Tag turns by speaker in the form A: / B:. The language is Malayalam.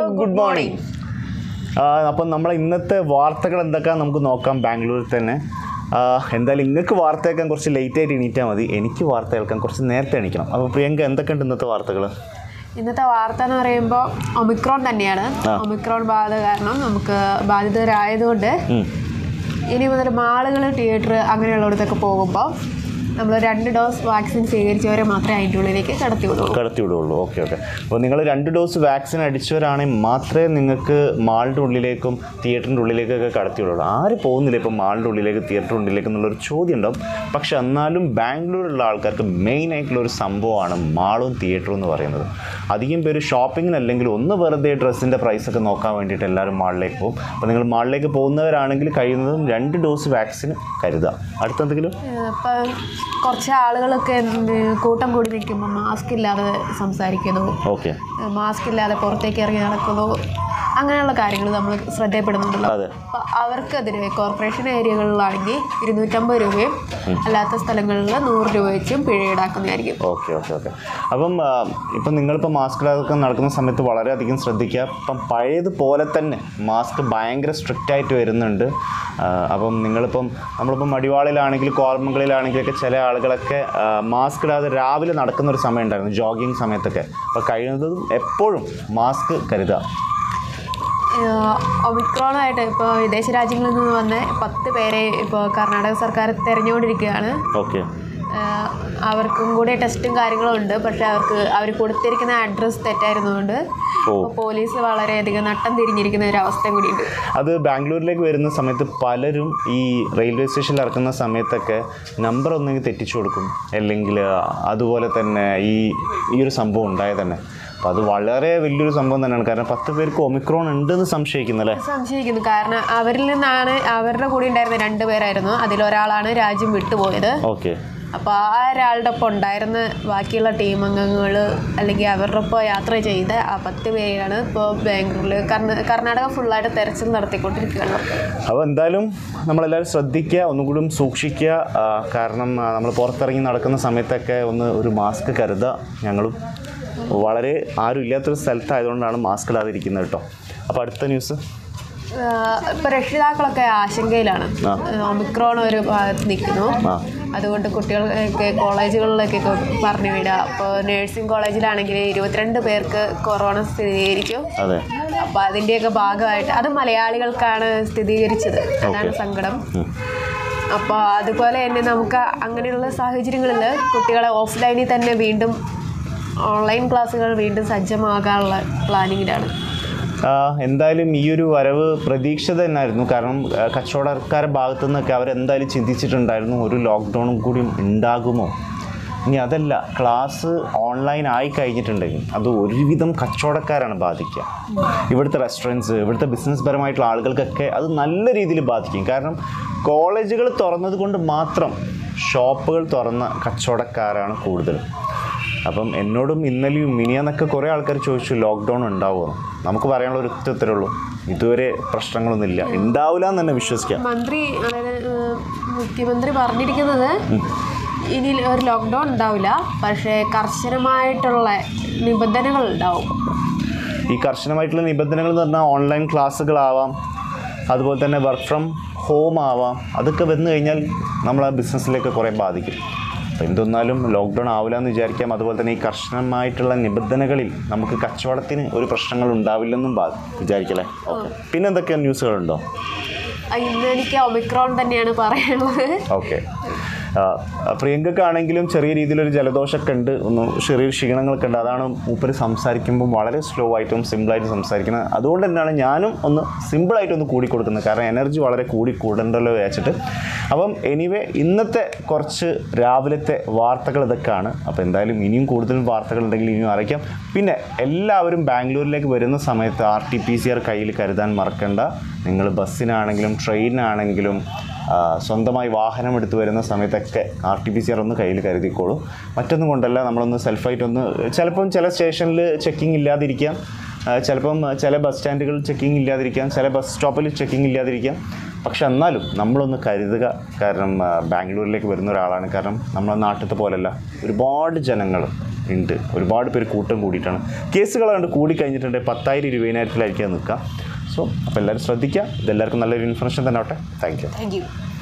A: ഗുഡ് മോർണിംഗ് അപ്പം നമ്മൾ ഇന്നത്തെ വാർത്തകൾ എന്തൊക്കെയാ നമുക്ക് നോക്കാം ബാംഗ്ലൂരിൽ തന്നെ ആ, എന്തായാലും നിങ്ങൾക്ക് വാർത്ത കേൾക്കാൻ കുറച്ച് ലേറ്റ് ആയിട്ട് എണീറ്റാൽ മതി എനിക്ക് വാർത്ത കേൾക്കാൻ കുറച്ച് നേരത്തെ എണീക്കണം അപ്പോൾ പ്രിയങ്ക എന്തൊക്കെയുണ്ട് ഇന്നത്തെ വാർത്തകൾ
B: ഇന്നത്തെ വാർത്ത എന്ന് പറയുമ്പോൾ ഒമിക്രോൺ തന്നെയാണ്
A: ആ.
B: ഒമിക്രോൺ ബാധ കാരണം നമുക്ക് ബാധിതരായതുകൊണ്ട് ഇനി മുതൽ മാളുകൾ തിയേറ്റർ അങ്ങനെയുള്ളിടത്തൊക്കെ പോകുമ്പോൾ നമ്മൾ രണ്ട് ഡോസ് വാക്സിൻ സ്വീകരിച്ചവരെ മാത്രമേ അതിൻ്റെ ഉള്ളിലേക്ക് കടത്തി വിടുള്ളൂ
A: കടത്തി വിടുള്ളൂ ഓക്കെ ഓക്കെ അപ്പോൾ നിങ്ങൾ രണ്ട് ഡോസ് വാക്സിൻ അടിച്ചവരാണെങ്കിൽ മാത്രമേ നിങ്ങൾക്ക് മാളിൻ്റെ ഉള്ളിലേക്കും തിയേറ്ററിൻ്റെ ഉള്ളിലേക്കൊക്കെ കടത്തി വിടുള്ളൂ ആര് പോകുന്നില്ല ഇപ്പം മാളിൻ്റെ ഉള്ളിലേക്ക് തിയേറ്ററിൻ്റെ ഉള്ളിലേക്ക് എന്നുള്ളൊരു ചോദ്യം ഉണ്ടാവും പക്ഷെ എന്നാലും ബാംഗ്ലൂരിലുള്ള ആൾക്കാർക്ക് മെയിൻ ആയിട്ടുള്ള ഒരു സംഭവമാണ് മാളും തിയേറ്ററും എന്ന് പറയുന്നത് അധികം പേര് ഷോപ്പിങ്ങിനല്ലെങ്കിൽ ഒന്ന് വെറുതെ ഡ്രസ്സിൻ്റെ പ്രൈസൊക്കെ നോക്കാൻ വേണ്ടിയിട്ട് എല്ലാവരും മാളിലേക്ക് പോകും അപ്പോൾ നിങ്ങൾ മാളിലേക്ക് പോകുന്നവരാണെങ്കിൽ കഴിയുന്നതും രണ്ട് ഡോസ് വാക്സിൻ കരുതുക അടുത്തെന്തെങ്കിലും
B: ഇപ്പം കുറച്ച് ആളുകളൊക്കെ എന്ത് കൂട്ടം കൂടി നിൽക്കുമ്പോൾ മാസ്ക് ഇല്ലാതെ സംസാരിക്കുന്നു
A: ഓക്കെ
B: മാസ്ക് ഇല്ലാതെ പുറത്തേക്ക് ഇറങ്ങി നടക്കുന്നു അങ്ങനെയുള്ള കാര്യങ്ങൾ നമ്മൾ ശ്രദ്ധയപ്പെടുന്നുണ്ടല്ലോ
A: അതെ
B: അപ്പോൾ അവർക്കെതിരെ കോർപ്പറേഷൻ ഏരിയകളിലാണെങ്കിൽ ഇരുന്നൂറ്റമ്പത് രൂപയും അല്ലാത്ത സ്ഥലങ്ങളിൽ നൂറ് രൂപ വെച്ചും പിഴ ഈടാക്കുന്നതായിരിക്കും
A: ഓക്കെ ഓക്കെ ഓക്കെ അപ്പം ആ, ഇപ്പം നിങ്ങളിപ്പോൾ മാസ്ക് ഇടാതൊക്കെ നടക്കുന്ന സമയത്ത് വളരെയധികം ശ്രദ്ധിക്കുക ഇപ്പം പഴയതുപോലെ തന്നെ മാസ്ക് ഭയങ്കര സ്ട്രിക്റ്റ് ആയിട്ട് വരുന്നുണ്ട് ആ, അപ്പം നിങ്ങളിപ്പം നമ്മളിപ്പം മടിവാളിലാണെങ്കിൽ കോർമകളിലാണെങ്കിലൊക്കെ ചില ആളുകളൊക്കെ ആ, മാസ്ക് ഇടാതെ രാവിലെ നടക്കുന്ന ഒരു സമയം ഉണ്ടായിരുന്നു ജോഗിങ് സമയത്തൊക്കെ അപ്പോൾ കഴിയുന്നതും എപ്പോഴും മാസ്ക് കരുതുക
B: ഒമിക്രോണായിട്ട് ഇപ്പോൾ വിദേശ രാജ്യങ്ങളിൽ നിന്ന് വന്ന പത്ത് പേരെ ഇപ്പോൾ കർണാടക സർക്കാർ തിരഞ്ഞുകൊണ്ടിരിക്കുകയാണ്
A: ഓക്കെ
B: ആഹ് അവർക്കും കൂടി ടെസ്റ്റും കാര്യങ്ങളും ഉണ്ട് പക്ഷേ അവർക്ക് അവർ കൊടുത്തിരിക്കുന്ന അഡ്രസ്സ് തെറ്റായിരുന്നതുകൊണ്ട്
A: ഓ.
B: ഇപ്പോൾ പോലീസ് വളരെയധികം നട്ടം തിരിഞ്ഞിരിക്കുന്ന ഒരു അവസ്ഥ കൂടിയുണ്ട്
A: അത് ബാംഗ്ലൂരിലേക്ക് വരുന്ന സമയത്ത് പലരും ഈ റെയിൽവേ സ്റ്റേഷനിൽ ഇറക്കുന്ന സമയത്തൊക്കെ നമ്പർ ഒന്നെങ്കിൽ തെറ്റിച്ചു കൊടുക്കും അല്ലെങ്കിൽ അതുപോലെ തന്നെ ഈ ഈ ഒരു സംഭവം ഉണ്ടായത് തന്നെ അപ്പോൾ അത് വളരെ വലിയൊരു സംഭവം തന്നെയാണ് കാരണം പത്ത് പേർക്ക് ഒമിക്രോൺ ഉണ്ടെന്ന് സംശയിക്കുന്നല്ലേ
B: സംശയിക്കുന്നു കാരണം അവരിൽ നിന്നാണ് അവരുടെ കൂടെ ഉണ്ടായിരുന്ന രണ്ട് പേരായിരുന്നു അതിലൊരാളാണ് രാജ്യം വിട്ടുപോയത്
A: ഓക്കെ
B: അപ്പോൾ ആ ഒരാളുടെ ഒപ്പം ഉണ്ടായിരുന്ന ബാക്കിയുള്ള ടീം അംഗങ്ങൾ അല്ലെങ്കിൽ അവരുടെ ഒപ്പം യാത്ര ചെയ്ത ആ പത്ത് പേരാണ് ഇപ്പോൾ ബാംഗ്ലൂരിൽ കർണ കർണാടക ഫുള്ളായിട്ട് തെരച്ചിൽ നടത്തിക്കൊണ്ടിരിക്കുകയാണ്
A: അപ്പോൾ എന്തായാലും നമ്മളെല്ലാവരും ശ്രദ്ധിക്കുക ഒന്നുകൂടി സൂക്ഷിക്കുക ആ, കാരണം ആ, നമ്മൾ പുറത്തിറങ്ങി നടക്കുന്ന സമയത്തൊക്കെ ഒന്ന് ഒരു മാസ്ക് കരുതുക ഞങ്ങളും വളരെ ആരും ഇല്ലാത്തൊരു സ്ഥലത്തായതുകൊണ്ടാണ് മാസ്ക് ഇടാതിരിക്കുന്നത് കേട്ടോ അപ്പോൾ അടുത്ത ന്യൂസ്
B: ഇപ്പോൾ രക്ഷിതാക്കളൊക്കെ ആശങ്കയിലാണ്
A: ആ.
B: ഒമിക്രോൺ ഒരു ഭാഗത്ത് നിൽക്കുന്നു
A: ആ
B: അതുകൊണ്ട് കുട്ടികളൊക്കെ കോളേജുകളിലേക്കൊക്കെ പറഞ്ഞു വിടുക അപ്പോൾ നഴ്സിംഗ് കോളേജിലാണെങ്കിൽ ഇരുപത്തിരണ്ട് പേർക്ക് കൊറോണ സ്ഥിരീകരിച്ചു
A: അതെ
B: അപ്പോൾ അതിൻ്റെയൊക്കെ ഭാഗമായിട്ട് അത് മലയാളികൾക്കാണ് സ്ഥിരീകരിച്ചത് അതാണ്
A: Okay.
B: സങ്കടം
A: ഉം.
B: അപ്പോൾ അതുപോലെ തന്നെ നമുക്ക് അങ്ങനെയുള്ള സാഹചര്യങ്ങളിൽ കുട്ടികളെ ഓഫ്ലൈനിൽ തന്നെ വീണ്ടും ഓൺലൈൻ ക്ലാസ്സുകൾ വീണ്ടും സജ്ജമാകാനുള്ള പ്ലാനിങ്ങിലാണ്
A: ആ, എന്തായാലും ഈ ഒരു വരവ് പ്രതീക്ഷ തന്നെയായിരുന്നു കാരണം ആ, കച്ചവടക്കാരുടെ ഭാഗത്തു നിന്നൊക്കെ അവരെന്തായാലും ചിന്തിച്ചിട്ടുണ്ടായിരുന്നു ഒരു ലോക്ക്ഡൗണും കൂടി ഉണ്ടാകുമോ ഇനി അതല്ല ക്ലാസ് ഓൺലൈൻ ആയി കഴിഞ്ഞിട്ടുണ്ടെങ്കിൽ അത് ഒരുവിധം കച്ചവടക്കാരാണ് ബാധിക്കുക ഇവിടുത്തെ റെസ്റ്റോറൻറ്റ്സ് ഇവിടുത്തെ ബിസിനസ് പരമായിട്ടുള്ള ആളുകൾക്കൊക്കെ അത് നല്ല രീതിയിൽ ബാധിക്കും കാരണം കോളേജുകൾ തുറന്നത് കൊണ്ട് മാത്രം ഷോപ്പുകൾ തുറന്ന കച്ചവടക്കാരാണ് കൂടുതൽ അപ്പം എന്നോടും ഇന്നലെയും മിനിയാന്നൊക്കെ കുറേ ആൾക്കാർ ചോദിച്ചു ലോക്ക്ഡൗൺ ഉണ്ടാവുമോ നമുക്ക് പറയാനുള്ള ഒരു ഒറ്റ ഉത്തരവുള്ളൂ ഇതുവരെ പ്രശ്നങ്ങളൊന്നുമില്ല ഉണ്ടാവില്ല എന്ന് തന്നെ വിശ്വസിക്കാം
B: മന്ത്രി അതായത് ഏഹ്, മുഖ്യമന്ത്രി പറഞ്ഞിരിക്കുന്നത് ഇനി ഒരു ലോക്ക്ഡൗൺ ഉണ്ടാവില്ല പക്ഷേ കർശനമായിട്ടുള്ള നിബന്ധനകൾ ഉണ്ടാവും
A: ഈ കർശനമായിട്ടുള്ള നിബന്ധനകൾ എന്ന് പറഞ്ഞാൽ ഓൺലൈൻ ക്ലാസ്സുകളാവാം അതുപോലെ തന്നെ വർക്ക് ഫ്രം ഹോം ആവാം അതൊക്കെ വന്നു കഴിഞ്ഞാൽ നമ്മളെ ബിസിനസ്സിലേക്ക് കുറേ ബാധിക്കും അപ്പോൾ എന്തൊന്നാലും ലോക്ക്ഡൗൺ ആവില്ല എന്ന് വിചാരിക്കാം അതുപോലെ തന്നെ ഈ കർശനമായിട്ടുള്ള നിബന്ധനകളിൽ നമുക്ക് കച്ചവടത്തിന് ഒരു പ്രശ്നങ്ങൾ ഉണ്ടാവില്ലെന്നും ബാ വിചാരിക്കല്ലേ ഓക്കെ പിന്നെ എന്തൊക്കെ ന്യൂസുകളുണ്ടോ
B: ആ, ഇന്ന് എനിക്ക് ഒമിക്രോൺ തന്നെയാണ് പറയാനുള്ളത്
A: ഓക്കെ പ്രിയങ്കക്കാണെങ്കിലും ചെറിയ രീതിയിലൊരു ജലദോഷമൊക്കെ ഉണ്ട് ഒന്ന് ചെറിയ ക്ഷീണങ്ങളൊക്കെ ഉണ്ട് അതാണ് മൂപ്പര് സംസാരിക്കുമ്പോൾ വളരെ സ്ലോ ആയിട്ടും സിമ്പിളായിട്ടും സംസാരിക്കുന്നത് അതുകൊണ്ട് തന്നെയാണ് ഞാനും ഒന്ന് സിമ്പിളായിട്ട് ഒന്ന് കൂടി കൊടുക്കുന്നത് കാരണം എനർജി വളരെ കൂടി കൂടണ്ടല്ലോ വിചാരിച്ചിട്ട് അപ്പം എനിവേ ഇന്നത്തെ കുറച്ച് രാവിലത്തെ വാർത്തകൾ ഇതൊക്കെയാണ് അപ്പോൾ എന്തായാലും ഇനിയും കൂടുതൽ വാർത്തകൾ ഉണ്ടെങ്കിൽ ഇനിയും അറിയിക്കാം പിന്നെ എല്ലാവരും ബാംഗ്ലൂരിലേക്ക് വരുന്ന സമയത്ത് R T P C R കയ്യിൽ കരുതാൻ മറക്കണ്ട നിങ്ങൾ ബസ്സിനാണെങ്കിലും ട്രെയിനാണെങ്കിലും ആ, സ്വന്തമായി വാഹനം എടുത്ത് വരുന്ന സമയത്തൊക്കെ R T P C R ഒന്ന് കയ്യിൽ കരുതിക്കോളൂ മറ്റൊന്നും കൊണ്ടല്ല നമ്മളൊന്ന് സെൽഫായിട്ടൊന്ന് ചിലപ്പം ചില സ്റ്റേഷനിൽ ചെക്കിംഗ് ഇല്ലാതിരിക്കാം ആ, ചിലപ്പം ചില ബസ് സ്റ്റാൻഡുകളിൽ ചെക്കിംഗ് ഇല്ലാതിരിക്കാം ചില ബസ് സ്റ്റോപ്പിൽ ചെക്കിംഗ് ഇല്ലാതിരിക്കാം പക്ഷെ എന്നാലും നമ്മളൊന്ന് കരുതുക കാരണം ആ, ബാംഗ്ലൂരിലേക്ക് വരുന്ന ഒരാളാണ് കാരണം നമ്മളെ നാട്ടിലത്തെ പോലെയല്ല ഒരുപാട് ജനങ്ങൾ ഉണ്ട് ഒരുപാട് പേര് കൂട്ടം കൂടിയിട്ടാണ് കേസുകൾ കണ്ട് കൂടി കഴിഞ്ഞിട്ടുണ്ടെങ്കിൽ പത്തായിരം ഇരുപതിനായിരത്തിലായിരിക്കും അത് നിൽക്കുക സോ അപ്പോൾ എല്ലാവരും ശ്രദ്ധിക്കുക ഇതെല്ലാവർക്കും നല്ലൊരു ഇൻഫർമേഷൻ തന്നെ ആവട്ടെ താങ്ക് യു
B: താങ്ക് യു